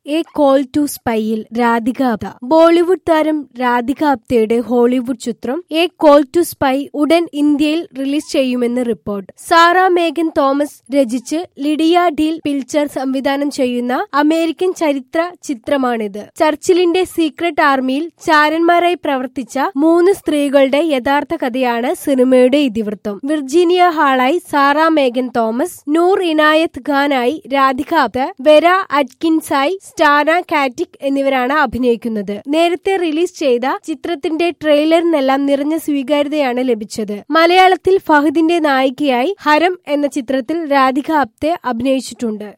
A call to സ്പൈയിൽ Radhika Apte Bollywood താരം രാധിക ആപ്തയുടെ ഹോളിവുഡ് ചിത്രം എ കോൾ ടു സ്പൈ ഉടൻ ഇന്ത്യയിൽ റിലീസ് ചെയ്യുമെന്ന് റിപ്പോർട്ട് സാറ മേഗൻ തോമസ് രചിച്ച് ലിഡിയ ഡീൽ പിൽച്ചർ സംവിധാനം ചെയ്യുന്ന അമേരിക്കൻ ചരിത്ര ചിത്രമാണിത് ചർച്ചിലിന്റെ സീക്രട്ട് ആർമിയിൽ ചാരന്മാരായി പ്രവർത്തിച്ച മൂന്ന് സ്ത്രീകളുടെ യഥാർത്ഥ കഥയാണ് സിനിമയുടെ ഇതിവൃത്തം വിർജീനിയ ഹാളായി Sarah Megan Thomas Noor Inayat ഖാനായി രാധിക ആപ്ത വെര അറ്റ്കിൻസായി സ്റ്റാന കാറ്റിക് എന്നിവരാണ് അഭിനയിക്കുന്നത് നേരത്തെ റിലീസ് ചെയ്ത ചിത്രത്തിന്റെ ട്രെയിലറിനെല്ലാം നിറഞ്ഞ സ്വീകാര്യതയാണ് ലഭിച്ചത് മലയാളത്തിൽ ഫഹദിന്റെ നായികയായി ഹരം എന്ന ചിത്രത്തിൽ രാധിക ആപ്തെ അഭിനയിച്ചിട്ടുണ്ട്